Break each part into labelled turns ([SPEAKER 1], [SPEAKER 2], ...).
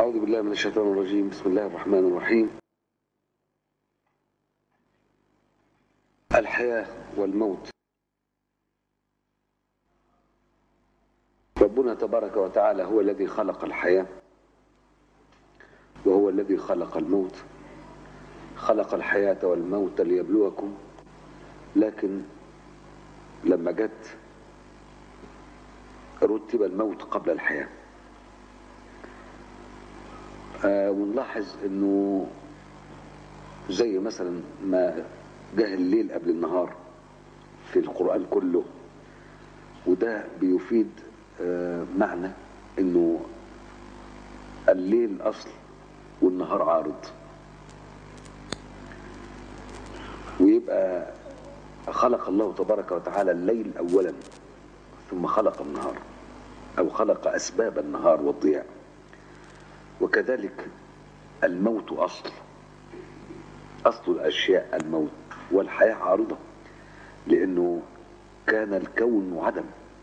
[SPEAKER 1] أعوذ بالله من الشيطان الرجيم بسم الله الرحمن الرحيم الحياة والموت ربنا تبارك وتعالى هو الذي خلق الحياة وهو الذي خلق الموت خلق الحياة والموت ليبلوكم لكن لما جت رتب الموت قبل الحياة آه ونلاحظ انه زي مثلا ما جه الليل قبل النهار في القرآن كله وده بيفيد آه معنى انه الليل اصل والنهار عارض ويبقى خلق الله تبارك وتعالى الليل اولا ثم خلق النهار او خلق اسباب النهار والضياء وكذلك الموت اصل اصل الاشياء الموت والحياه عارضه لانه كان الكون عدم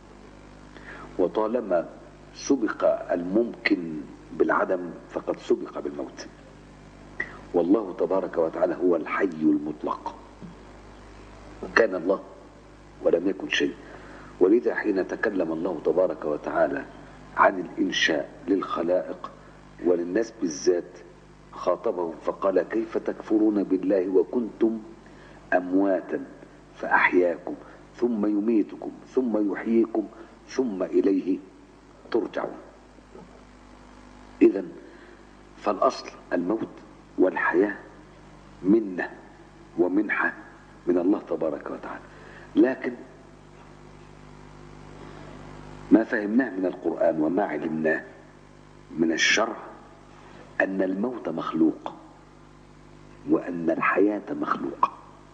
[SPEAKER 1] وطالما سبق الممكن بالعدم فقد سبق بالموت والله تبارك وتعالى هو الحي المطلق كان الله ولم يكن شيء ولذا حين تكلم الله تبارك وتعالى عن الإنشاء للخلائق وللناس بالذات خاطبهم فقال كيف تكفرون بالله وكنتم أمواتا فأحياكم ثم يميتكم ثم يحييكم ثم إليه ترجعون إذا فالأصل الموت والحياة منة ومنحة من الله تبارك وتعالى لكن ما فهمناه من القرآن وما علمناه من الشرع أن الموت مخلوق وأن الحياة مخلوقة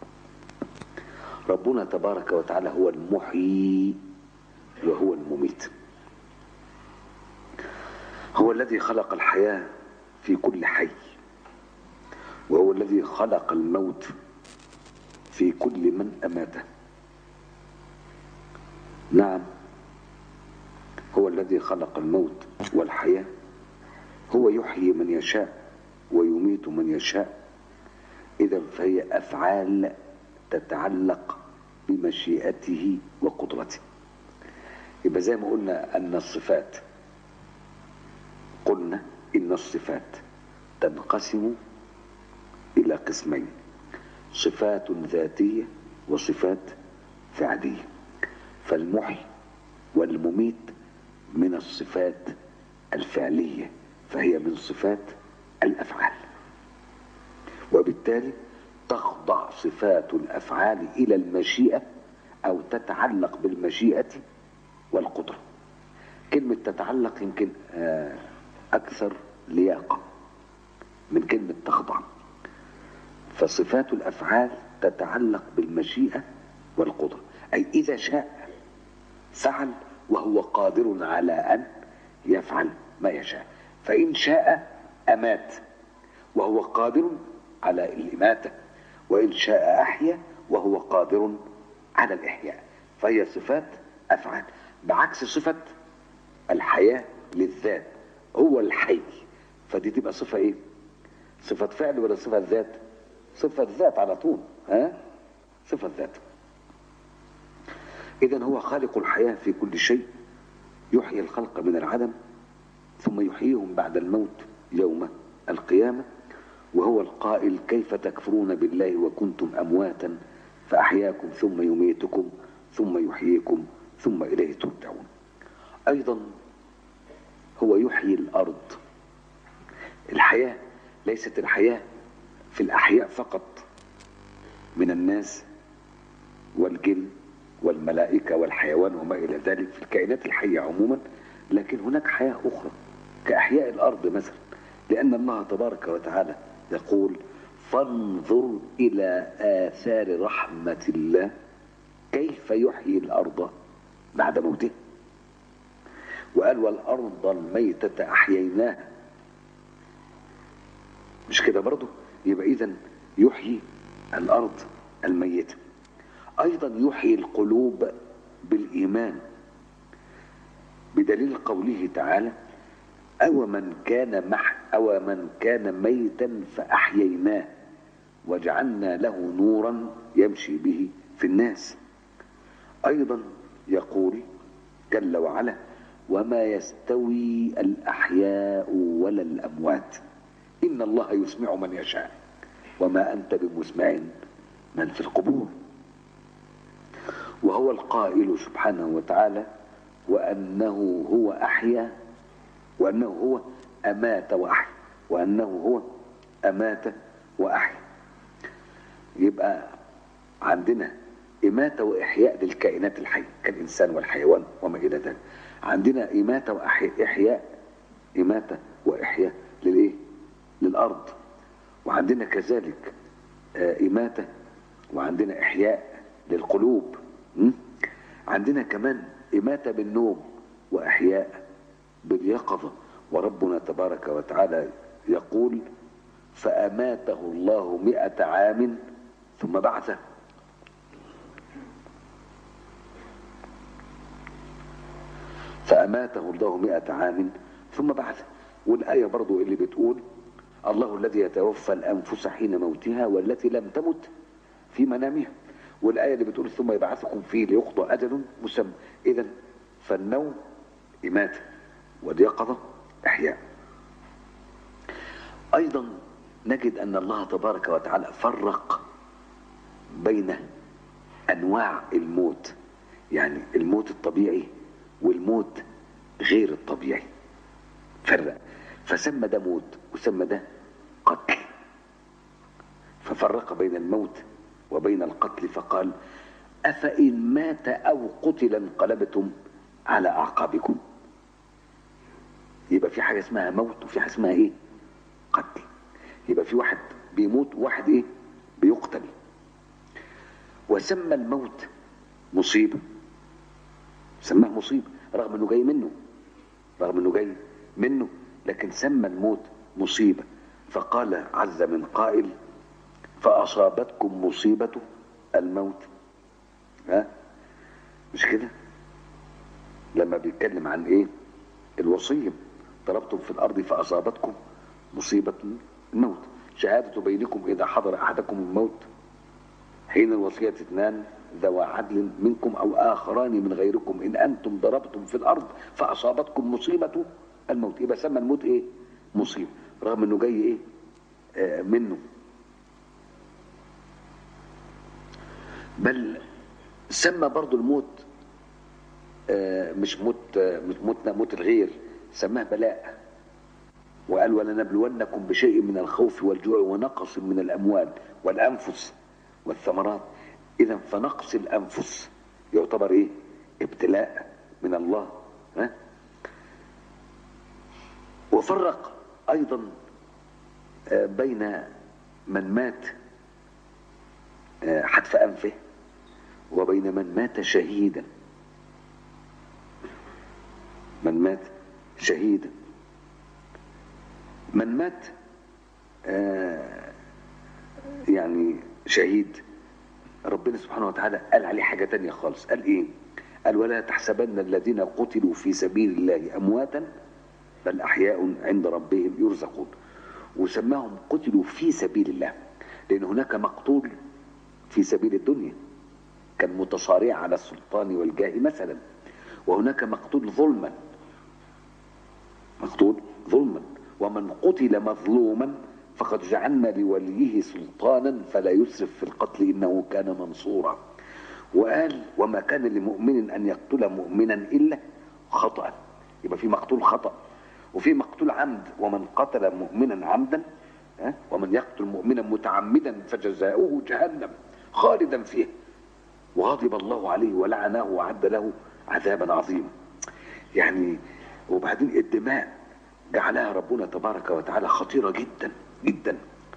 [SPEAKER 1] ربنا تبارك وتعالى هو المحيي وهو المميت هو الذي خلق الحياة في كل حي وهو الذي خلق الموت في كل من أماته نعم هو الذي خلق الموت والحياة هو يحيي من يشاء ويميت من يشاء إذا فهي أفعال تتعلق بمشيئته وقدرته يبقى زي ما قلنا أن الصفات قلنا إن الصفات تنقسم إلى قسمين صفات ذاتية وصفات فعلية فالمحي والمميت من الصفات الفعلية فهي من صفات الأفعال وبالتالي تخضع صفات الأفعال إلى المشيئة أو تتعلق بالمشيئة والقدرة كلمة تتعلق يمكن أكثر لياقة من كلمة تخضع فصفات الأفعال تتعلق بالمشيئة والقدرة أي إذا شاء فعل وهو قادر على أن يفعل ما يشاء فإن شاء أمات وهو قادر على الإماتة وإن شاء أحيا وهو قادر على الإحياء فهي صفات أفعال بعكس صفة الحياة للذات هو الحي فدي تبقى صفة إيه؟ صفة فعل ولا صفة ذات؟ صفة ذات على طول ها؟ صفة ذات إذا هو خالق الحياة في كل شيء يحيي الخلق من العدم ثم يحييهم بعد الموت يوم القيامة وهو القائل كيف تكفرون بالله وكنتم أمواتا فأحياكم ثم يميتكم ثم يحييكم ثم إليه ترجعون أيضا هو يحيي الأرض الحياة ليست الحياة في الأحياء فقط من الناس والجن والملائكة والحيوان وما إلى ذلك في الكائنات الحية عموما لكن هناك حياة أخرى كأحياء الأرض مثلا لأن الله تبارك وتعالى يقول فانظر إلى آثار رحمة الله كيف يحيي الأرض بعد موته وقال والأرض الميتة أحييناها مش كده برضه يبقى إذا يحيي الأرض الميتة أيضا يحيي القلوب بالإيمان بدليل قوله تعالى أو من كان مح أو من كان ميتا فأحييناه وجعلنا له نورا يمشي به في الناس أيضا يقول جل وعلا وما يستوي الأحياء ولا الأموات إن الله يسمع من يشاء وما أنت بمسمع من في القبور وهو القائل سبحانه وتعالى وأنه هو أحيا وأنه هو أمات وأحيا وأنه هو أمات وأحيا يبقى عندنا إماتة وإحياء للكائنات الحية كالإنسان والحيوان وما إلى ذلك عندنا إماتة وإحياء إماتة وإحياء للإيه؟ للأرض وعندنا كذلك إماتة وعندنا إحياء للقلوب م? عندنا كمان إماتة بالنوم وإحياء باليقظة وربنا تبارك وتعالى يقول فأماته الله مئة عام ثم بعثه فأماته الله مئة عام ثم بعثه والآية برضو اللي بتقول الله الذي يتوفى الأنفس حين موتها والتي لم تمت في منامها والآية اللي بتقول ثم يبعثكم فيه ليقضى أجل مسمى إذا فالنوم إماتة واليقظة إحياء أيضا نجد أن الله تبارك وتعالى فرق بين أنواع الموت يعني الموت الطبيعي والموت غير الطبيعي فرق فسمى ده موت وسمى ده قتل ففرق بين الموت وبين القتل فقال أفإن مات أو قتل انقلبتم على أعقابكم يبقى في حاجة اسمها موت وفي حاجة اسمها إيه قتل يبقى في واحد بيموت وواحد إيه بيقتل وسمى الموت مصيبة سماه مصيبة رغم انه جاي منه رغم انه جاي منه لكن سمى الموت مصيبة فقال عز من قائل فأصابتكم مصيبة الموت ها مش كده لما بيتكلم عن ايه الوصية ضربتم في الأرض فأصابتكم مصيبة الموت شهادة بينكم إذا حضر أحدكم الموت حين الوصية اثنان ذوى عدل منكم أو آخران من غيركم إن أنتم ضربتم في الأرض فأصابتكم مصيبة الموت يبقى سمى الموت إيه مصيبة رغم إنه جاي إيه آه منه بل سمى برضو الموت آه مش موت آه مش موتنا موت الغير سماه بلاء وقال ولنبلونكم بشيء من الخوف والجوع ونقص من الأموال والأنفس والثمرات إذا فنقص الأنفس يعتبر إيه ابتلاء من الله ها؟ وفرق أيضا آه بين من مات حتف أنفه وبين من مات شهيدا من مات شهيدا من مات آه يعني شهيد ربنا سبحانه وتعالى قال عليه حاجة تانية خالص قال ايه قال ولا تحسبن الذين قتلوا في سبيل الله أمواتا بل أحياء عند ربهم يرزقون وسماهم قتلوا في سبيل الله لأن هناك مقتول في سبيل الدنيا كان متصارع على السلطان والجاه مثلا وهناك مقتول ظلما مقتول ظلما ومن قتل مظلوما فقد جعلنا لوليه سلطانا فلا يسرف في القتل انه كان منصورا وقال وما كان لمؤمن ان يقتل مؤمنا الا خطا يبقى في مقتول خطا وفي مقتول عمد ومن قتل مؤمنا عمدا ومن يقتل مؤمنا متعمدا فجزاؤه جهنم خالدا فيها وغضب الله عليه ولعنه وعد له عذابا عظيما يعني وبعدين الدماء جعلها ربنا تبارك وتعالى خطيرة جدا جدا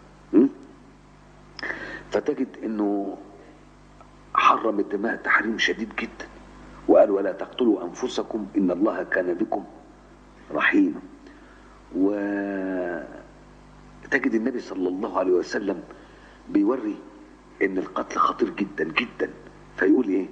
[SPEAKER 1] فتجد انه حرم الدماء تحريم شديد جدا وقال ولا تقتلوا انفسكم ان الله كان بكم رحيما وتجد النبي صلى الله عليه وسلم بيوري ان القتل خطير جدا جدا فيقول ايه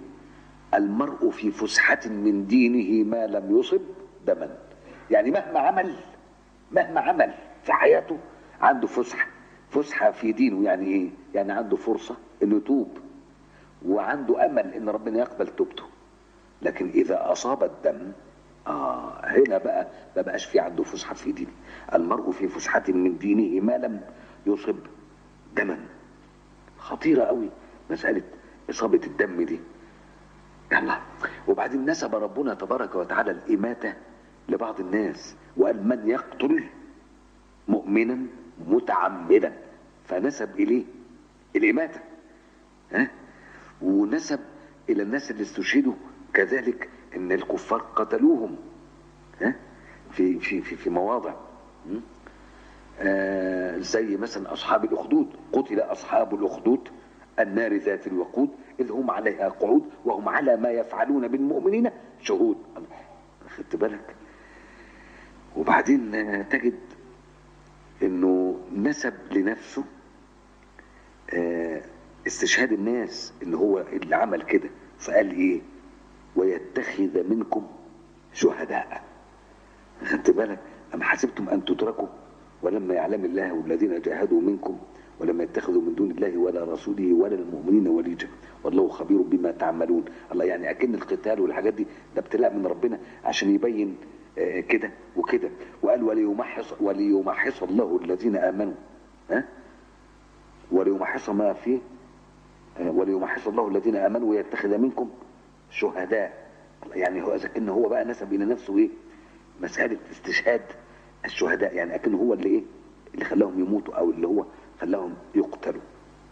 [SPEAKER 1] المرء في فسحة من دينه ما لم يصب دما يعني مهما عمل مهما عمل في حياته عنده فسحه فسحه في دينه يعني ايه يعني عنده فرصه انه يتوب وعنده امل ان ربنا يقبل توبته لكن اذا اصاب الدم اه هنا بقى ما بقاش في عنده فسحه في دينه المرء في فسحه من دينه ما لم يصب دما خطيره قوي مساله اصابه الدم دي يلا وبعدين نسب ربنا تبارك وتعالى الاماته لبعض الناس وقال من يقتل مؤمنا متعمدا فنسب اليه الاماته ها ونسب الى الناس اللي استشهدوا كذلك ان الكفار قتلوهم ها في في في, في مواضع م? آه زي مثلا اصحاب الاخدود قتل اصحاب الاخدود النار ذات الوقود اذ هم عليها قعود وهم على ما يفعلون بالمؤمنين شهود خدت بالك وبعدين آه، تجد انه نسب لنفسه آه، استشهاد الناس ان هو اللي عمل كده فقال ايه ويتخذ منكم شهداء خدت بالك أم حسبتم أن تتركوا ولما يعلم الله الذين جاهدوا منكم ولما يتخذوا من دون الله ولا رسوله ولا المؤمنين وليجا والله خبير بما تعملون الله يعني أكن القتال والحاجات دي ده ابتلاء من ربنا عشان يبين آه، كده وكده وقال وليمحص وليمحص الله الذين آمنوا ها وليمحص ما فيه آه، وليمحص الله الذين آمنوا ويتخذ منكم شهداء يعني هو إذا إن هو بقى نسب إلى نفسه إيه مسألة استشهاد الشهداء يعني أكن هو اللي إيه اللي خلاهم يموتوا أو اللي هو خلاهم يقتلوا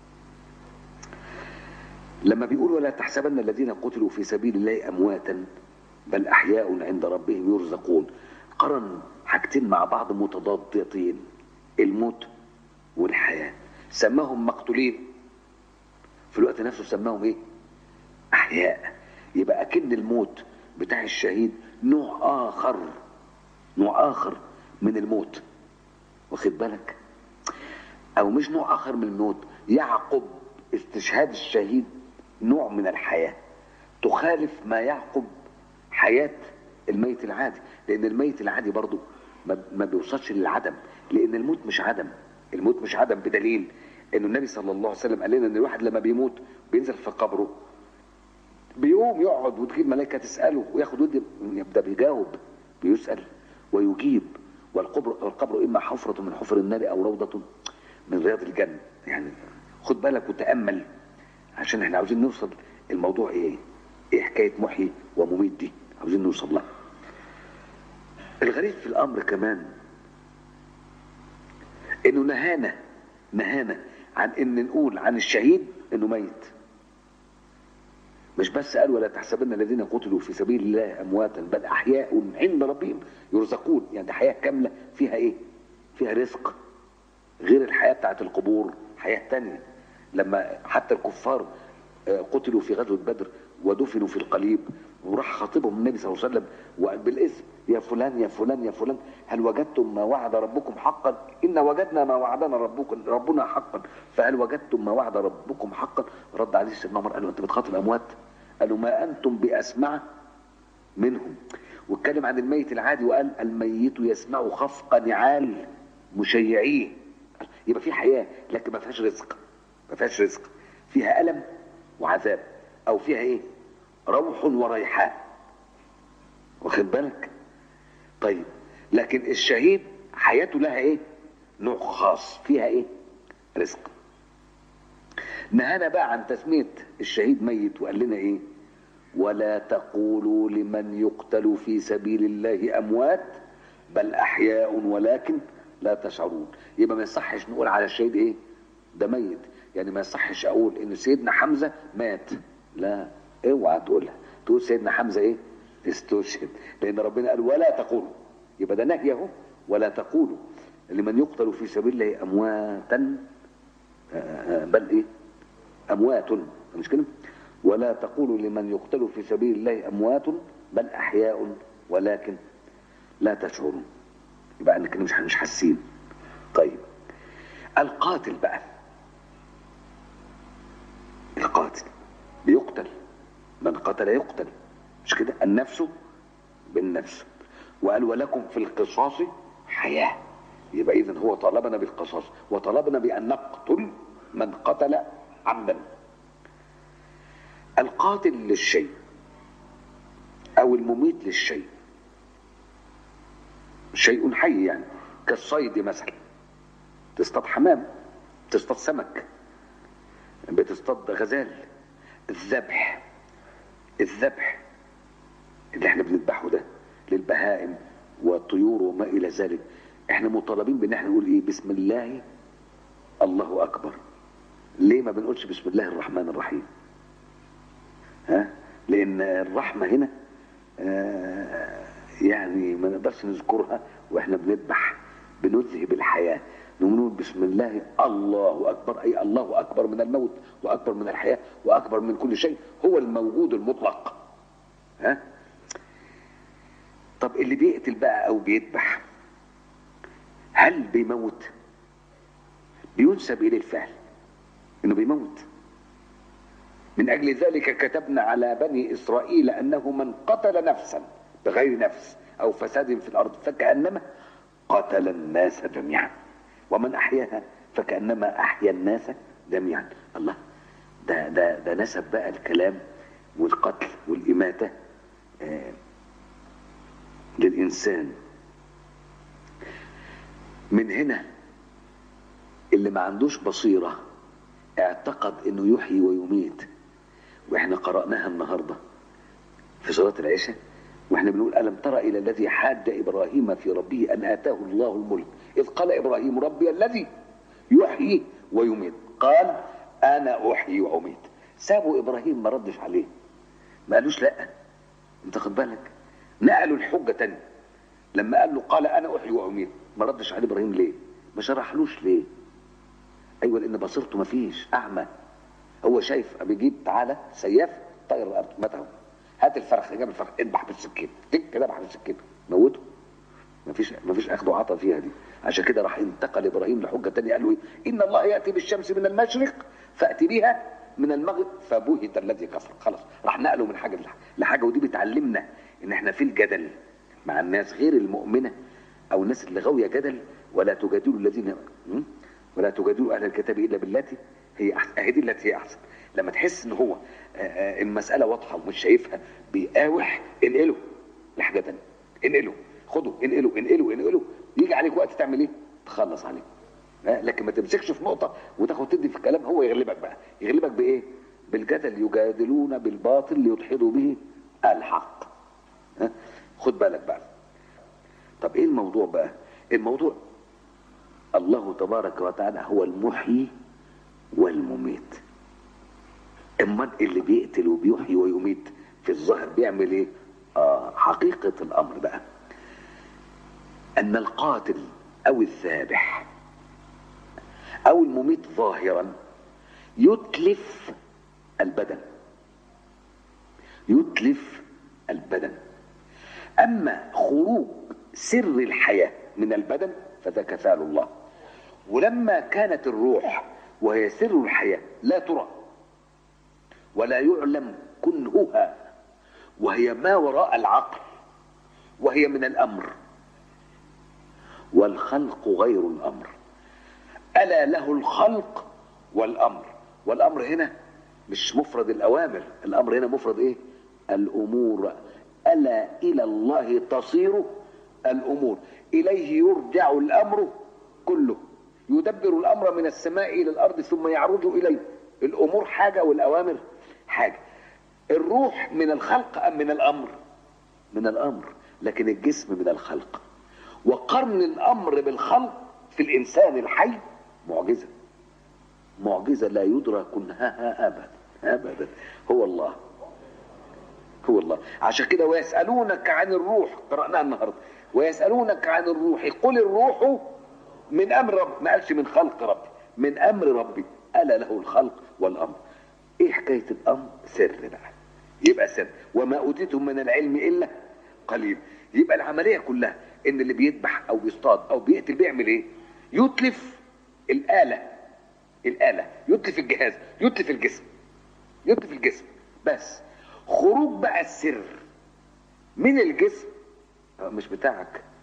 [SPEAKER 1] لما بيقول ولا تحسبن الذين قتلوا في سبيل الله أمواتا بل أحياء عند ربهم يرزقون قرن حاجتين مع بعض متضادتين الموت والحياة سماهم مقتولين في الوقت نفسه سماهم ايه احياء يبقى اكن الموت بتاع الشهيد نوع اخر نوع اخر من الموت واخد بالك او مش نوع اخر من الموت يعقب استشهاد الشهيد نوع من الحياة تخالف ما يعقب حياة الميت العادي لان الميت العادي برضه ما ما بيوصلش للعدم لان الموت مش عدم الموت مش عدم بدليل انه النبي صلى الله عليه وسلم قال لنا ان الواحد لما بيموت بينزل في قبره بيقوم يقعد وتجيب ملائكه تساله وياخد ودي يبدا بيجاوب بيسال ويجيب والقبر القبر اما حفره من حفر النار او روضه من رياض الجنه يعني خد بالك وتامل عشان احنا عاوزين نوصل الموضوع ايه؟ ايه حكايه محيي ومميت دي؟ عاوزين نوصل لها. الغريب في الامر كمان انه نهانا نهانا عن ان نقول عن الشهيد انه ميت مش بس قال ولا تحسبن الذين قتلوا في سبيل الله امواتا بل احياء عند ربهم يرزقون يعني دي حياه كامله فيها ايه فيها رزق غير الحياه بتاعت القبور حياه تانية لما حتى الكفار آه، قتلوا في غزوه بدر ودفنوا في القليب وراح خاطبهم النبي صلى الله عليه وسلم وقال بالاسم يا فلان يا فلان يا فلان هل وجدتم ما وعد ربكم حقا ان وجدنا ما وعدنا ربكم ربنا حقا فهل وجدتم ما وعد ربكم حقا رد عليه سيدنا عمر قال له انت بتخاطب اموات قالوا ما انتم باسمع منهم واتكلم عن الميت العادي وقال الميت يسمع خفق نعال مشيعيه يبقى في حياه لكن ما فيهاش رزق ما فيهاش رزق فيها الم وعذاب او فيها ايه روح وريحان واخد بالك طيب لكن الشهيد حياته لها ايه نوع خاص فيها ايه رزق نهانا بقى عن تسمية الشهيد ميت وقال لنا ايه ولا تقولوا لمن يقتل في سبيل الله اموات بل احياء ولكن لا تشعرون يبقى ما يصحش نقول على الشهيد ايه ده ميت يعني ما يصحش اقول ان سيدنا حمزة مات لا اوعى تقولها تقول سيدنا حمزة ايه استشهد لان ربنا قال ولا تقولوا يبقى ده نهي اهو ولا تقولوا لمن يقتل في سبيل الله امواتا آه، بل ايه اموات مش كده ولا تقولوا لمن يقتل في سبيل الله اموات بل احياء ولكن لا تشعرون يبقى انك مش مش حاسين طيب القاتل بقى القاتل بيقتل من قتل يقتل مش كده النفس بالنفس وقال ولكم في القصاص حياة يبقى اذا هو طالبنا بالقصاص وطلبنا بان نقتل من قتل عمدا القاتل للشيء او المميت للشيء شيء حي يعني كالصيد مثلا تصطاد حمام تصطاد سمك بتصطاد غزال الذبح الذبح اللي احنا بنذبحه ده للبهائم والطيور وما الى ذلك احنا مطالبين بان احنا نقول ايه بسم الله الله اكبر ليه ما بنقولش بسم الله الرحمن الرحيم ها لان الرحمه هنا آه يعني ما نقدرش نذكرها واحنا بنذبح بنذهب الحياه نقول بسم الله الله اكبر اي الله اكبر من الموت واكبر من الحياه واكبر من كل شيء هو الموجود المطلق ها طب اللي بيقتل بقى او بيذبح هل بيموت بينسب اليه الفعل انه بيموت من اجل ذلك كتبنا على بني اسرائيل انه من قتل نفسا بغير نفس او فساد في الارض فكانما قتل الناس جميعا ومن احياها فكانما احيا الناس جميعا الله ده ده ده نسب بقى الكلام والقتل والاماته آه للانسان من هنا اللي ما عندوش بصيره اعتقد انه يحيي ويميت واحنا قرأناها النهارده في صلاة العشاء واحنا بنقول ألم ترى إلى الذي حاج إبراهيم في ربه أن آتاه الله الملك إذ قال إبراهيم ربي الذي يحيي ويميت قال أنا أحيي وأميت سابوا إبراهيم ما ردش عليه ما قالوش لا أنت خد بالك نقلوا الحجة تاني لما قال له قال أنا أحيي وأميت ما ردش عليه إبراهيم ليه ما شرحلوش ليه أيوة لأن بصيرته ما فيش أعمى هو شايف بيجيب تعالى سياف طير الارض متى هات الفرخ جاب الفرخ اذبح بالسكين تك كده اذبح بالسكين موته مفيش مفيش اخذ وعطا فيها دي عشان كده راح انتقل ابراهيم لحجه ثانيه قال له ايه ان الله ياتي بالشمس من المشرق فاتي بها من المغرب فبهت الذي كفر خلاص راح نقله من حاجه لحاجه ودي بتعلمنا ان احنا في الجدل مع الناس غير المؤمنه او الناس اللي غاويه جدل ولا تجادلوا الذين ولا تجادلوا اهل الكتاب الا بالتي هي احسن اهي دي التي هي احسن لما تحس ان هو المساله واضحه ومش شايفها بيقاوح انقله لحاجه ثانيه انقله خده انقله انقله انقله يجي عليك وقت تعمل ايه؟ تخلص عليه لكن ما تمسكش في نقطه وتاخد تدي في الكلام هو يغلبك بقى يغلبك بايه؟ بالجدل يجادلون بالباطل ليدحضوا به الحق خد بالك بقى طب ايه الموضوع بقى؟ الموضوع الله تبارك وتعالى هو المحيي والمميت اما اللي بيقتل وبيحيي ويميت في الظاهر بيعمل ايه آه حقيقة الامر بقى ان القاتل او الذابح او المميت ظاهرا يتلف البدن يتلف البدن اما خروج سر الحياة من البدن فده كفال الله ولما كانت الروح وهي سر الحياة لا ترى ولا يعلم كنهها وهي ما وراء العقل وهي من الأمر والخلق غير الأمر ألا له الخلق والأمر والأمر هنا مش مفرد الأوامر الأمر هنا مفرد إيه الأمور ألا إلى الله تصير الأمور إليه يرجع الأمر كله يدبر الامر من السماء الى الارض ثم يعرج اليه الامور حاجه والاوامر حاجه الروح من الخلق ام من الامر من الامر لكن الجسم من الخلق وقرن الامر بالخلق في الانسان الحي معجزه معجزه لا يدرى كنهها ابدا ابدا هو الله هو الله عشان كده ويسالونك عن الروح قراناها النهارده ويسالونك عن الروح قل الروح من امر رب ما قالش من خلق ربي من امر ربي الا له الخلق والامر ايه حكايه الامر سر بقى يبقى سر وما اوتيتم من العلم الا قليل يبقى العمليه كلها ان اللي بيذبح او بيصطاد او بيقتل بيعمل ايه يتلف الاله الاله يتلف الجهاز يتلف الجسم يتلف الجسم بس خروج بقى السر من الجسم مش بتاعك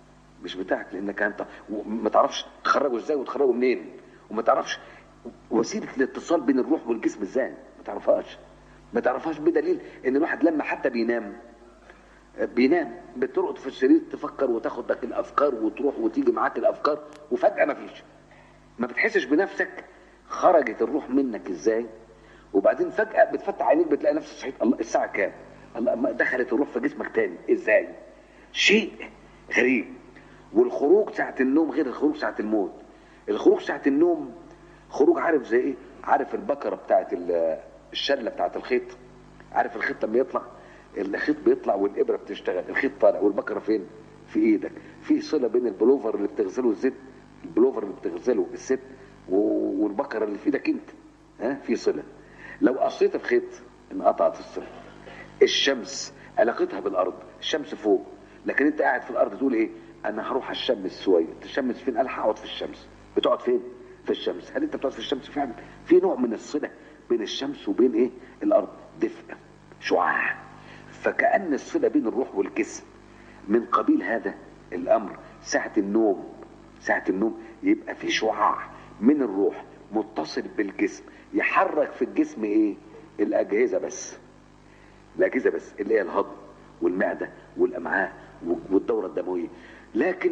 [SPEAKER 1] مش بتاعك لانك انت ما تعرفش تخرجه ازاي وتخرجه منين وما تعرفش وسيله الاتصال بين الروح والجسم ازاي ما تعرفهاش ما تعرفهاش بدليل ان الواحد لما حتى بينام بينام بترقد في السرير تفكر وتاخد لك الافكار وتروح وتيجي معاك الافكار وفجاه ما فيش ما بتحسش بنفسك خرجت الروح منك ازاي وبعدين فجاه بتفتح عينيك بتلاقي نفسك صحيت الله الساعه كام الله ما دخلت الروح في جسمك تاني ازاي شيء غريب والخروج ساعه النوم غير الخروج ساعه الموت الخروج ساعه النوم خروج عارف زي ايه عارف البكره بتاعت ال- الشله بتاعت الخيط عارف الخيط لما يطلع الخيط بيطلع والابره بتشتغل الخيط طالع والبكره فين في ايدك في صله بين البلوفر اللي بتغسله الزيت البلوفر اللي بتغسله الست و- والبكره اللي في ايدك انت ها في صله لو قصيت الخيط انقطعت الصله الشمس علاقتها بالارض الشمس فوق لكن انت قاعد في الارض تقول ايه انا هروح الشمس شويه الشمس فين قال هقعد في الشمس بتقعد فين في الشمس هل انت بتقعد في الشمس فعلا في نوع من الصله بين الشمس وبين ايه الارض دفء شعاع فكأن الصله بين الروح والجسم من قبيل هذا الامر ساعه النوم ساعه النوم يبقى في شعاع من الروح متصل بالجسم يحرك في الجسم ايه الاجهزه بس الاجهزه بس اللي هي الهضم والمعده والامعاء والدوره الدمويه لكن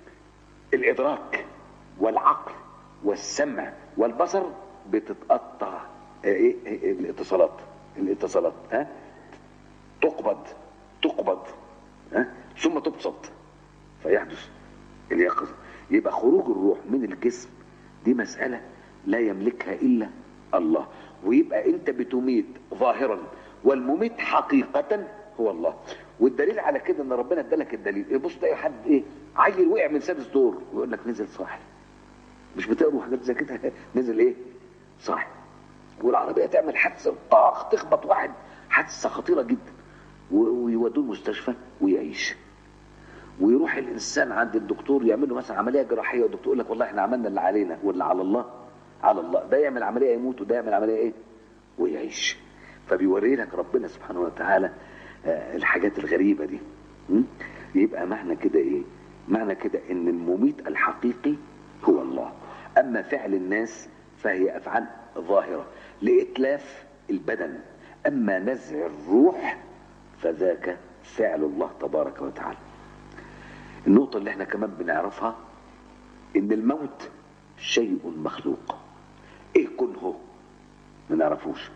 [SPEAKER 1] الادراك والعقل والسمع والبصر بتتقطع ايه إيه الاتصالات الاتصالات ها تقبض تقبض ها ثم تبسط فيحدث اليقظه يبقى خروج الروح من الجسم دي مساله لا يملكها الا الله ويبقى انت بتميت ظاهرا والمميت حقيقه هو الله والدليل على كده ان ربنا ادالك الدليل بص تلاقي حد ايه عيل وقع من سادس دور ويقول لك نزل صاحي مش بتقروا حاجات زي كده نزل ايه صاحي والعربيه تعمل حادثه طاخ تخبط واحد حادثه خطيره جدا و- ويودوه المستشفى ويعيش ويروح الانسان عند الدكتور يعمل له مثلا عمليه جراحيه والدكتور يقول لك والله احنا عملنا اللي علينا واللي على الله على الله ده يعمل عمليه يموت وده يعمل عمليه ايه ويعيش فبيوري لك ربنا سبحانه وتعالى آه، الحاجات الغريبه دي م? يبقى معنى كده ايه معنى كده ان المميت الحقيقي هو الله اما فعل الناس فهي افعال ظاهره لاتلاف البدن اما نزع الروح فذاك فعل الله تبارك وتعالى النقطة اللي احنا كمان بنعرفها ان الموت شيء مخلوق ايه كنه ما نعرفوش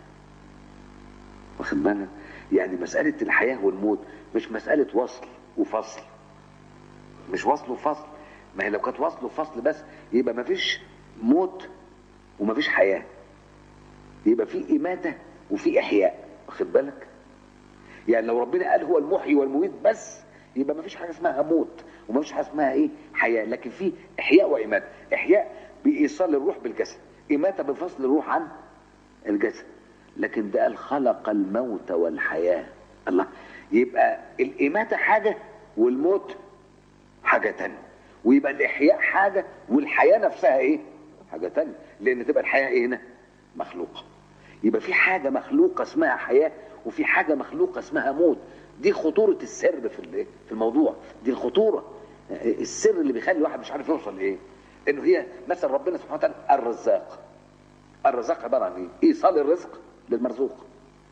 [SPEAKER 1] واخد بالك يعني مسألة الحياة والموت مش مسألة وصل وفصل مش وصل وفصل ما هي لو كانت وصل وفصل بس يبقى ما فيش موت وما فيش حياة يبقى في إماتة وفي إحياء واخد بالك يعني لو ربنا قال هو المحيي والمميت بس يبقى ما فيش حاجه اسمها موت وما فيش حاجه اسمها ايه حياه لكن في احياء واماته احياء بايصال الروح بالجسد اماته بفصل الروح عن الجسد لكن ده قال خلق الموت والحياه الله يبقى الاماته حاجه والموت حاجه تانية ويبقى الاحياء حاجه والحياه نفسها ايه حاجه تانية لان تبقى الحياه ايه هنا مخلوقه يبقى في حاجه مخلوقه اسمها حياه وفي حاجه مخلوقه اسمها موت دي خطوره السر في ال- في الموضوع دي الخطوره السر اللي بيخلي الواحد مش عارف يوصل لايه انه هي مثلا ربنا سبحانه وتعالى الرزاق الرزاق عباره عن ايه ايصال الرزق للمرزوق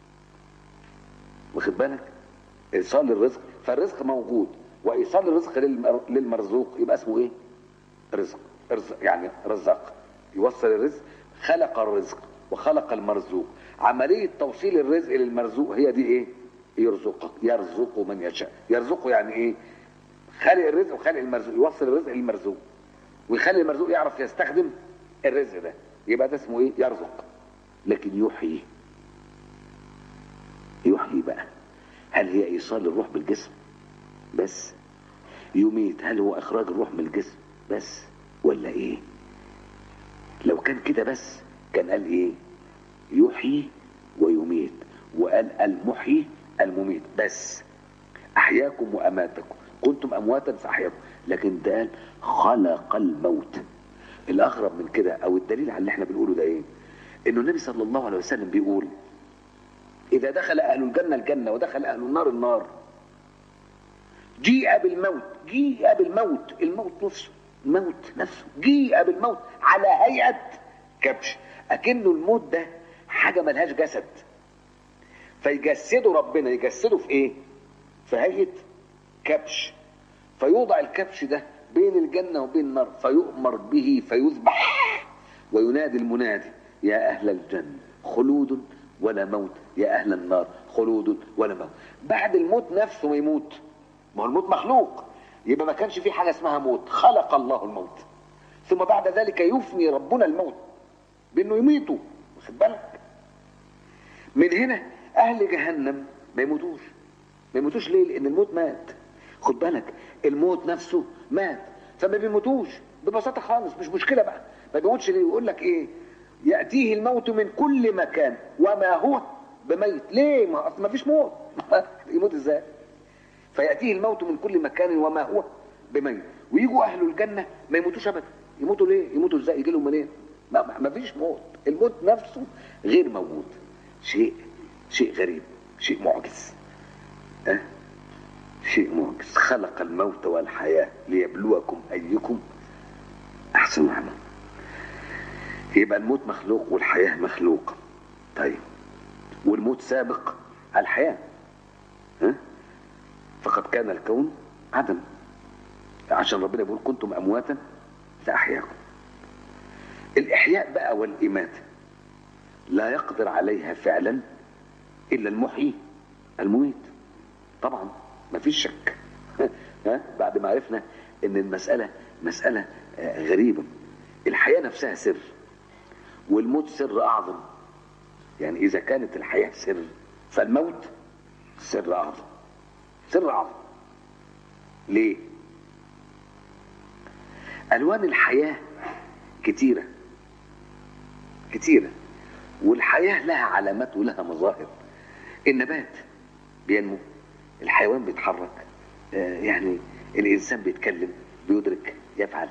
[SPEAKER 1] واخد بالك ايصال الرزق فالرزق موجود وايصال الرزق للمر- للمرزوق يبقى اسمه ايه رزق رزق يعني رزاق يوصل الرزق خلق الرزق وخلق المرزوق عملية توصيل الرزق للمرزوق هي دي ايه يرزقك يرزق من يشاء يرزقه يعني ايه خالق الرزق وخالق المرزوق يوصل الرزق للمرزوق ويخلي المرزوق يعرف يستخدم الرزق ده يبقى ده اسمه ايه يرزق لكن يحيي يحيي بقى هل هي ايصال الروح بالجسم بس يميت هل هو اخراج الروح من الجسم بس ولا ايه لو كان كده بس كان قال ايه يحيي ويميت وقال المحيي المميت بس احياكم واماتكم كنتم امواتا فاحياكم لكن ده قال خلق الموت الاغرب من كده او الدليل على اللي احنا بنقوله ده ايه انه النبي صلى الله عليه وسلم بيقول اذا دخل اهل الجنه الجنه ودخل اهل النار النار جيء بالموت جيء بالموت الموت نفسه الموت نفسه جيء بالموت على هيئة كبش أكنه الموت ده حاجة ملهاش جسد فيجسده ربنا يجسده في ايه في هيئة كبش فيوضع الكبش ده بين الجنة وبين النار فيؤمر به فيذبح وينادي المنادي يا أهل الجنة خلود ولا موت يا أهل النار خلود ولا موت بعد الموت نفسه ما يموت ما هو الموت مخلوق يبقى ما كانش في حاجة اسمها موت خلق الله الموت ثم بعد ذلك يفني ربنا الموت بأنه يميته واخد بالك من هنا أهل جهنم ما يموتوش ما يموتوش ليه؟ لأن الموت مات خد بالك الموت نفسه مات فما بيموتوش ببساطة خالص مش مشكلة بقى ما بيموتش ليه يقول لك ايه يأتيه الموت من كل مكان وما هو بميت ليه ما اصل ما فيش موت يموت ازاي فيأتيه الموت من كل مكان وما هو بميت ويجوا اهل الجنة ما يموتوش ابدا يموتوا ليه يموتوا ازاي يجي لهم منين ما, ما فيش موت الموت نفسه غير موجود شيء شيء غريب شيء معجز أه؟ شيء معجز خلق الموت والحياة ليبلوكم أيكم أحسن عمل يبقى الموت مخلوق والحياة مخلوقة طيب والموت سابق الحياة ها؟ فقد كان الكون عدم عشان ربنا بيقول كنتم أمواتا فأحياكم الإحياء بقى والإماتة لا يقدر عليها فعلا إلا المحيي المميت طبعا ما فيش شك ها بعد ما عرفنا ان المسألة مسألة غريبة الحياة نفسها سر والموت سر أعظم يعني إذا كانت الحياة سر فالموت سر أعظم سر أعظم ليه ألوان الحياة كتيرة كتيرة والحياة لها علامات ولها مظاهر النبات بينمو الحيوان بيتحرك آه يعني الإنسان بيتكلم بيدرك يفعل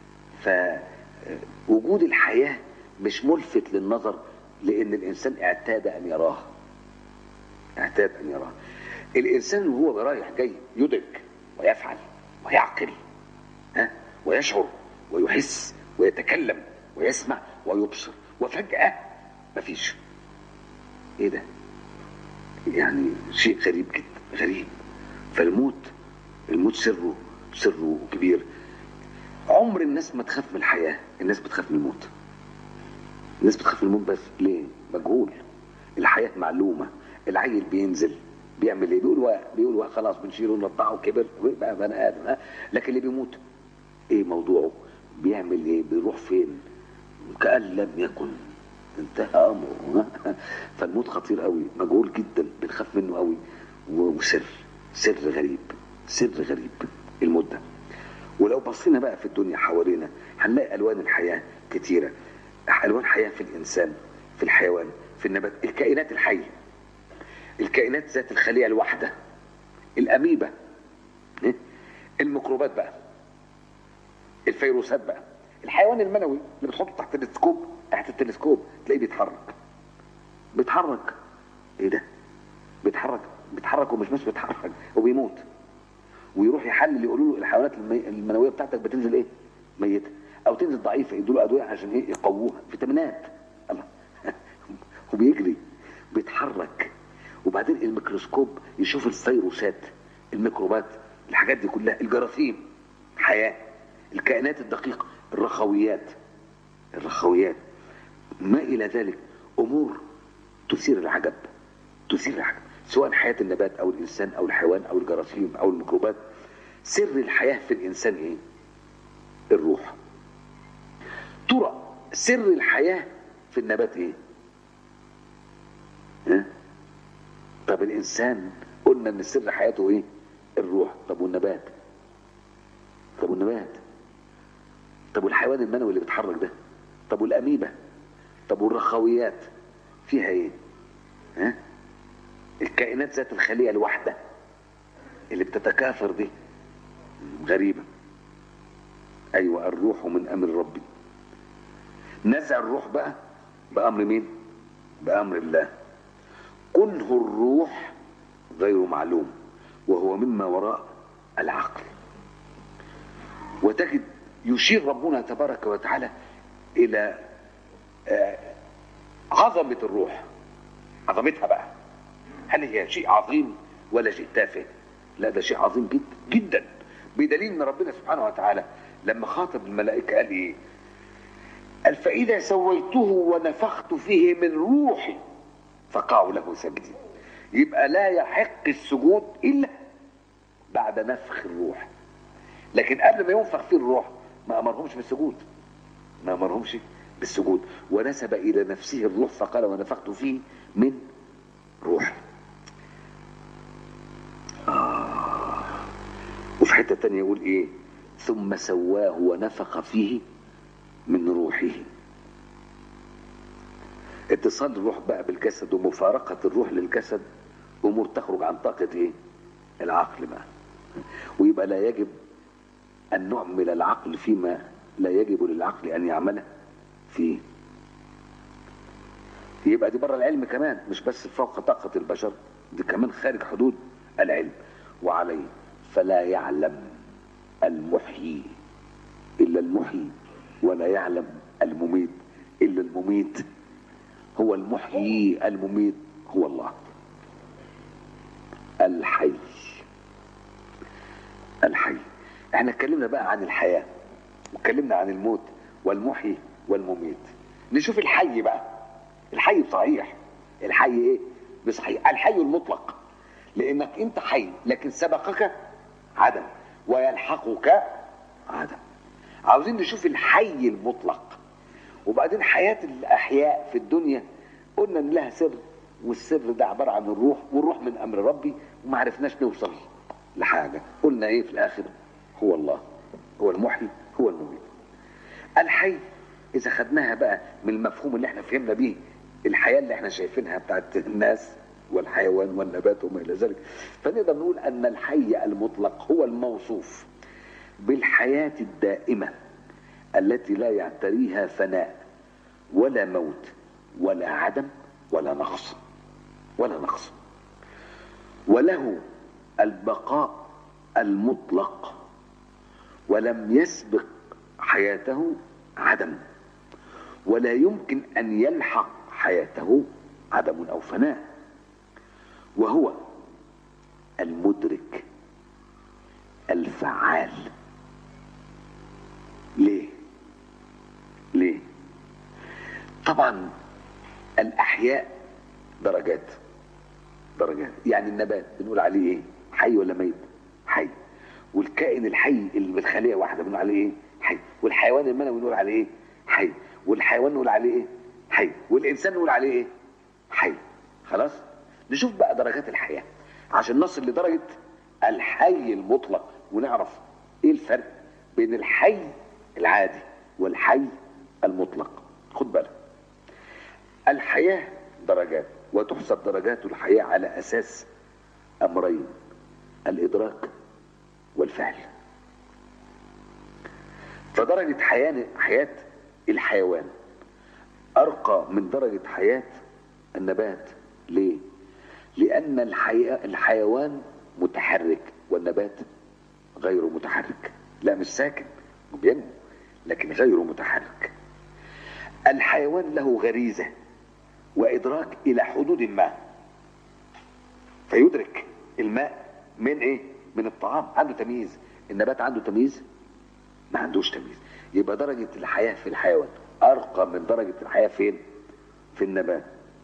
[SPEAKER 1] فوجود الحياة مش ملفت للنظر لأن الإنسان اعتاد أن يراه اعتاد أن يراه الإنسان وهو رايح جاي يدرك ويفعل ويعقل ها ويشعر ويحس ويتكلم ويسمع ويبصر وفجأة مفيش ايه ده يعني شيء غريب جدا غريب فالموت الموت سره سره كبير عمر الناس ما تخاف من الحياة الناس بتخاف من الموت الناس بتخاف من الموت بس ليه مجهول الحياة معلومة العيل بينزل بيعمل ايه بيقول وا... بيقول وا خلاص بنشيله ونرضعه كبر بقى بني ادم ها لكن اللي بيموت ايه موضوعه بيعمل ايه بيروح فين كأن لم يكن انتهى امره فالموت خطير قوي مجهول جدا بنخاف منه قوي وسر سر غريب سر غريب الموت ده ولو بصينا بقى في الدنيا حوالينا هنلاقي الوان الحياه كتيره الوان حياه في الانسان في الحيوان في النبات الكائنات الحيه الكائنات ذات الخليه الواحده الاميبا الميكروبات بقى الفيروسات بقى الحيوان المنوي اللي بتحطه تحت التلسكوب تحت التلسكوب تلاقيه بيتحرك بيتحرك ايه ده بيتحرك بيتحرك ومش بس بيتحرك وبيموت ويروح يحلل يقولوا له الحيوانات المنويه بتاعتك بتنزل ايه ميته او تنزل ضعيفه يدوا له ادويه عشان ايه يقووها فيتامينات الله وبيجري بيتحرك وبعدين الميكروسكوب يشوف الفيروسات الميكروبات الحاجات دي كلها الجراثيم حياه الكائنات الدقيقه الرخويات الرخويات ما الى ذلك امور تثير العجب تثير العجب سواء حياه النبات او الانسان او الحيوان او الجراثيم او الميكروبات سر الحياه في الانسان ايه الروح ترى سر الحياه في النبات ايه ها؟ طب الانسان قلنا ان سر حياته ايه الروح طب والنبات طب والنبات طب والحيوان المنوي اللي بيتحرك ده طب والاميبا طب والرخويات فيها ايه ها الكائنات ذات الخليه الواحده اللي بتتكاثر دي غريبه ايوه الروح من امر ربي نزع الروح بقى بامر مين بامر الله كنه الروح غير معلوم وهو مما وراء العقل وتجد يشير ربنا تبارك وتعالى الى آه، عظمه الروح عظمتها بقى هل هي شيء عظيم ولا شيء تافه لا ده شيء عظيم جدا جدا بدليل ان ربنا سبحانه وتعالى لما خاطب الملائكه قال ايه قال فاذا سويته ونفخت فيه من روحي فقعوا له ساجدين يبقى لا يحق السجود الا بعد نفخ الروح لكن قبل ما ينفخ فيه الروح ما امرهمش بالسجود ما امرهمش بالسجود ونسب الى نفسه الروح فقال ونفخت فيه من روحي آه. وفي حته تانية يقول ايه ثم سواه ونفخ فيه من روحه اتصال الروح بقى بالجسد ومفارقة الروح للجسد أمور تخرج عن طاقة إيه؟ العقل بقى ويبقى لا يجب أن نعمل العقل فيما لا يجب للعقل أن يعمله فيه يبقى دي بره العلم كمان مش بس فوق طاقة البشر دي كمان خارج حدود العلم وعليه فلا يعلم المحيي إلا المحيي ولا يعلم المميت إلا المميت هو المحيي المميت هو الله الحي الحي احنا اتكلمنا بقى عن الحياة واتكلمنا عن الموت والمحيي والمميت نشوف الحي بقى الحي بصحيح الحي ايه بصحيح الحي المطلق لانك انت حي لكن سبقك عدم ويلحقك عدم عاوزين نشوف الحي المطلق وبعدين حياة الأحياء في الدنيا قلنا إن لها سر والسر ده عبارة عن الروح والروح من أمر ربي وما عرفناش نوصل لحاجة قلنا إيه في الآخر هو الله هو المحيي هو المميت الحي إذا خدناها بقى من المفهوم اللي احنا فهمنا بيه الحياة اللي احنا شايفينها بتاعت الناس والحيوان والنبات وما إلى ذلك فنقدر نقول أن الحي المطلق هو الموصوف بالحياة الدائمة التي لا يعتريها فناء ولا موت ولا عدم ولا نقص ولا نقص وله البقاء المطلق ولم يسبق حياته عدم ولا يمكن ان يلحق حياته عدم او فناء وهو المدرك الفعال ليه ليه طبعا الاحياء درجات درجات يعني النبات بنقول عليه ايه حي ولا ميت حي والكائن الحي اللي بالخليه واحده بنقول عليه ايه حي والحيوان المنوي بنقول عليه ايه حي والحيوان نقول عليه ايه حي والانسان نقول عليه ايه حي خلاص نشوف بقى درجات الحياه عشان نصل لدرجه الحي المطلق ونعرف ايه الفرق بين الحي العادي والحي المطلق خد بالك الحياة درجات وتحسب درجات الحياة على أساس أمرين الإدراك والفعل فدرجة حياة حياة الحيوان أرقى من درجة حياة النبات ليه؟ لأن الحي... الحيوان متحرك والنبات غير متحرك لا مش ساكن بينمو لكن غير متحرك الحيوان له غريزة وإدراك إلى حدود ما فيدرك الماء من إيه؟ من الطعام عنده تمييز النبات عنده تمييز ما عندوش تمييز يبقى درجة الحياة في الحيوان أرقى من درجة الحياة فين؟ في النبات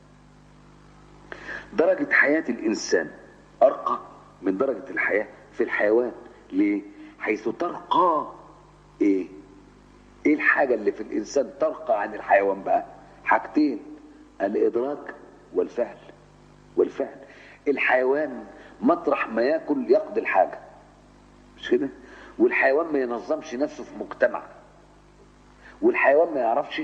[SPEAKER 1] درجة حياة الإنسان أرقى من درجة الحياة في الحيوان ليه؟ حيث ترقى إيه؟ ايه الحاجة اللي في الانسان ترقى عن الحيوان بقى حاجتين الادراك والفعل والفعل الحيوان مطرح ما ياكل يقضي الحاجة مش كده والحيوان ما ينظمش نفسه في مجتمع والحيوان ما يعرفش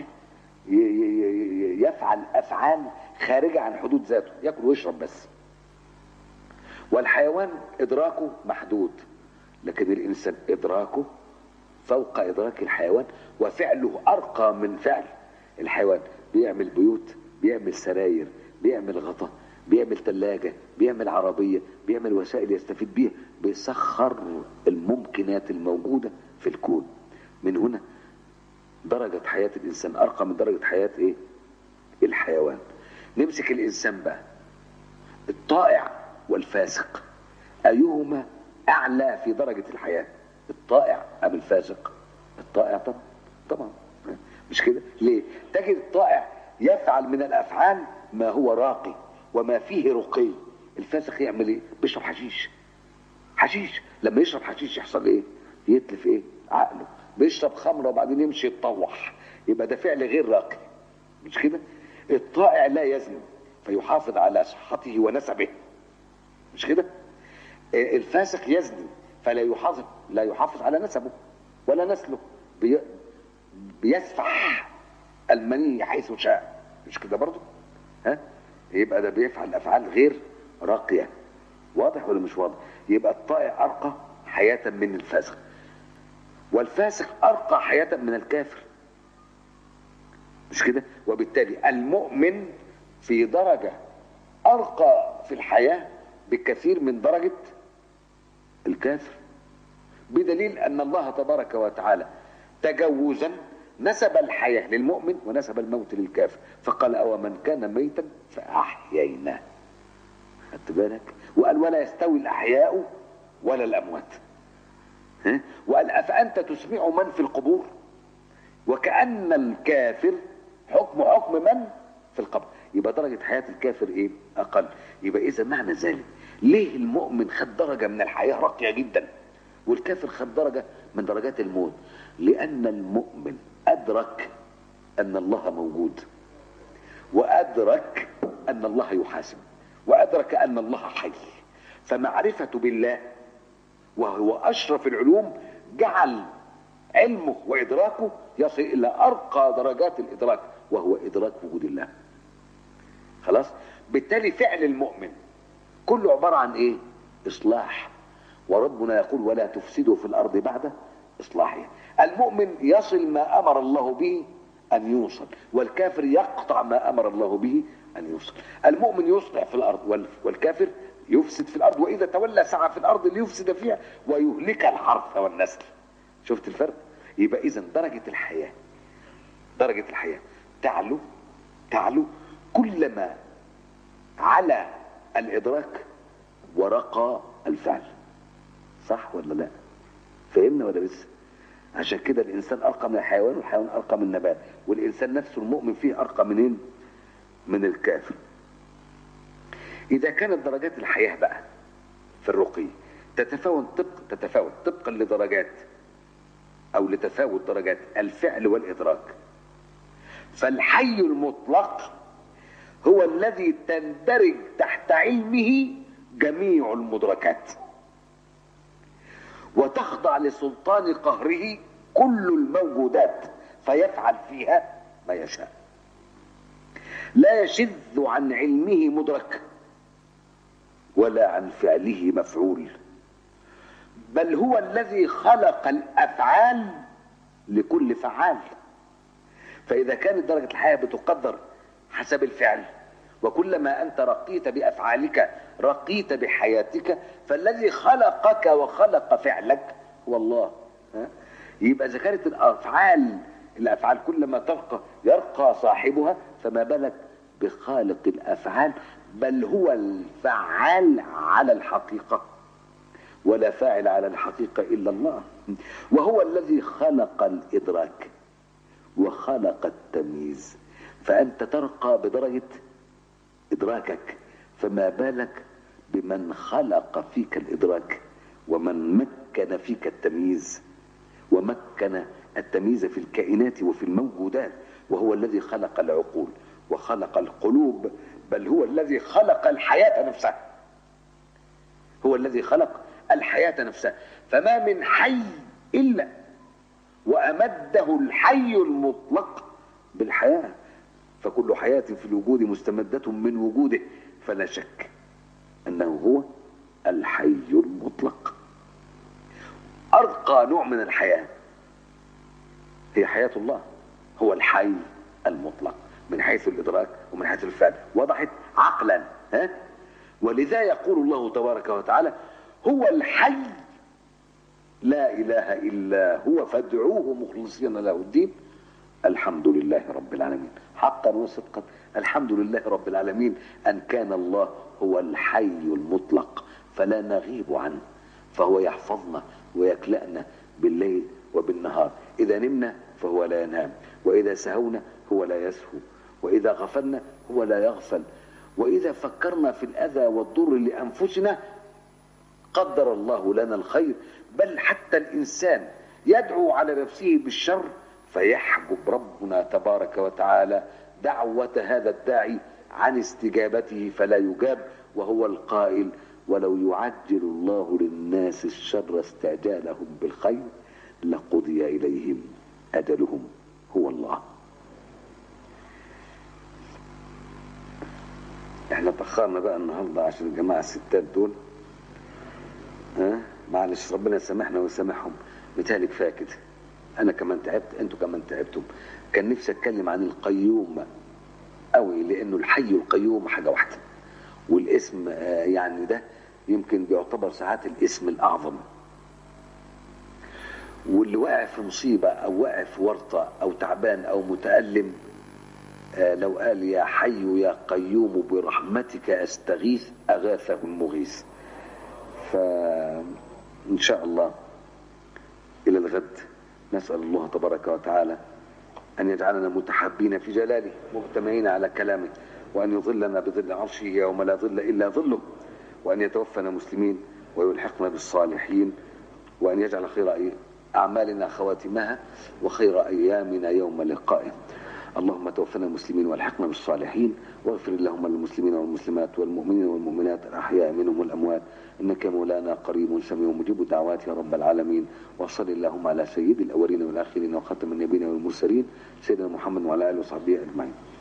[SPEAKER 1] يفعل افعال خارجة عن حدود ذاته ياكل ويشرب بس والحيوان ادراكه محدود لكن الانسان ادراكه فوق إدراك الحيوان وفعله أرقى من فعل الحيوان بيعمل بيوت بيعمل سراير بيعمل غطا بيعمل ثلاجة بيعمل عربية بيعمل وسائل يستفيد بيها بيسخر الممكنات الموجودة في الكون من هنا درجة حياة الإنسان أرقى من درجة حياة إيه؟ الحيوان نمسك الإنسان بقى الطائع والفاسق أيهما أعلى في درجة الحياة الطائع أم الفاسق الطائع طبعا طبعا مش كده ليه تجد الطائع يفعل من الأفعال ما هو راقي وما فيه رقي الفاسق يعمل ايه بيشرب حشيش حشيش لما يشرب حشيش يحصل ايه يتلف ايه عقله بيشرب خمره وبعدين يمشي يتطوح يبقى ده فعل غير راقي مش كده الطائع لا يزني فيحافظ على صحته ونسبه مش كده الفاسق يزني فلا يحافظ لا يحافظ على نسبه ولا نسله بي بيسفح المني حيث شاء مش كده برضه ها يبقى ده بيفعل افعال غير راقيه واضح ولا مش واضح يبقى الطائع ارقى حياه من الفاسق والفاسق ارقى حياه من الكافر مش كده وبالتالي المؤمن في درجه ارقى في الحياه بكثير من درجه الكافر بدليل ان الله تبارك وتعالى تجوزا نسب الحياه للمؤمن ونسب الموت للكافر فقال او من كان ميتا فاحييناه خدت بالك وقال ولا يستوي الاحياء ولا الاموات ها؟ وقال افانت تسمع من في القبور وكان الكافر حكم حكم من في القبر يبقى درجه حياه الكافر ايه اقل يبقى اذا معنى ذلك ليه المؤمن خد درجه من الحياه راقيه جدا والكافر خد درجه من درجات الموت لان المؤمن ادرك ان الله موجود وادرك ان الله يحاسب وادرك ان الله حي فمعرفه بالله وهو اشرف العلوم جعل علمه وادراكه يصل الى ارقى درجات الادراك وهو ادراك وجود الله خلاص بالتالي فعل المؤمن كله عباره عن ايه اصلاح وربنا يقول ولا تفسدوا في الارض بعد اصلاحها المؤمن يصل ما امر الله به ان يوصل والكافر يقطع ما امر الله به ان يوصل المؤمن يصلح في الارض والكافر يفسد في الارض واذا تولى سعى في الارض ليفسد فيها ويهلك الحرث والنسل شفت الفرق يبقى اذا درجه الحياه درجه الحياه تعلو تعلو كلما على الادراك ورقى الفعل صح ولا لا فهمنا ولا لسه عشان كده الانسان ارقى من الحيوان والحيوان ارقى من النبات والانسان نفسه المؤمن فيه ارقى منين من الكافر اذا كانت درجات الحياه بقى في الرقي تتفاوت طبق تتفاوت طبقا لدرجات او لتفاوت درجات الفعل والادراك فالحي المطلق هو الذي تندرج تحت علمه جميع المدركات وتخضع لسلطان قهره كل الموجودات فيفعل فيها ما يشاء لا يشذ عن علمه مدرك ولا عن فعله مفعول بل هو الذي خلق الافعال لكل فعال فاذا كانت درجه الحياه بتقدر حسب الفعل وكلما انت رقيت بافعالك رقيت بحياتك فالذي خلقك وخلق فعلك هو الله ها؟ يبقى اذا كانت الافعال الافعال كلما ترقى يرقى صاحبها فما بالك بخالق الافعال بل هو الفعال على الحقيقه ولا فاعل على الحقيقه الا الله وهو الذي خلق الادراك وخلق التمييز فانت ترقى بدرجه ادراكك فما بالك بمن خلق فيك الادراك ومن مكن فيك التمييز ومكن التمييز في الكائنات وفي الموجودات وهو الذي خلق العقول وخلق القلوب بل هو الذي خلق الحياة نفسها هو الذي خلق الحياة نفسها فما من حي إلا وأمده الحي المطلق بالحياة فكل حياة في الوجود مستمدة من وجوده فلا شك أنه هو الحي المطلق أرقى نوع من الحياة هي حياة الله هو الحي المطلق من حيث الإدراك ومن حيث الفعل وضحت عقلا ها ولذا يقول الله تبارك وتعالى هو الحي لا اله الا هو فادعوه مخلصين له الدين الحمد لله رب العالمين حقا وصدقا الحمد لله رب العالمين ان كان الله هو الحي المطلق فلا نغيب عنه فهو يحفظنا ويكلأنا بالليل وبالنهار إذا نمنا فهو لا ينام وإذا سهونا هو لا يسهو وإذا غفلنا هو لا يغفل وإذا فكرنا في الأذى والضر لأنفسنا قدر الله لنا الخير بل حتى الإنسان يدعو على نفسه بالشر فيحجب ربنا تبارك وتعالى دعوة هذا الداعي عن استجابته فلا يجاب وهو القائل ولو يعجل الله للناس الشر استعجالهم بالخير لقضي إليهم أجلهم هو الله احنا تأخرنا بقى النهاردة عشان الجماعة الستات دول ها معلش ربنا يسامحنا ويسامحهم متهيألي كفاية كده أنا كمان تعبت أنتوا كمان تعبتم كان نفسي أتكلم عن القيوم قوي لأنه الحي القيوم حاجة واحدة والاسم آه، يعني ده يمكن بيعتبر ساعات الاسم الأعظم واللي واقع في مصيبة أو واقع في ورطة أو تعبان أو متألم آه، لو قال يا حي يا قيوم برحمتك أستغيث أغاثه المغيث فإن شاء الله إلى الغد نسأل الله تبارك وتعالى أن يجعلنا متحابين في جلاله مجتمعين على كلامه وأن يظلنا بظل عرشه يوم لا ظل إلا ظله وأن يتوفنا مسلمين ويلحقنا بالصالحين وأن يجعل خير أي- أعمالنا خواتمها وخير أيامنا يوم لقائه اللهم توفنا مسلمين والحقنا بالصالحين واغفر اللهم للمسلمين والمسلمات والمؤمنين والمؤمنات الأحياء منهم والأموات إنك مولانا قريب سميع مجيب الدعوات يا رب العالمين وصل اللهم على سيد الأولين والآخرين وخاتم النبيين والمرسلين سيدنا محمد وعلى آله وصحبه أجمعين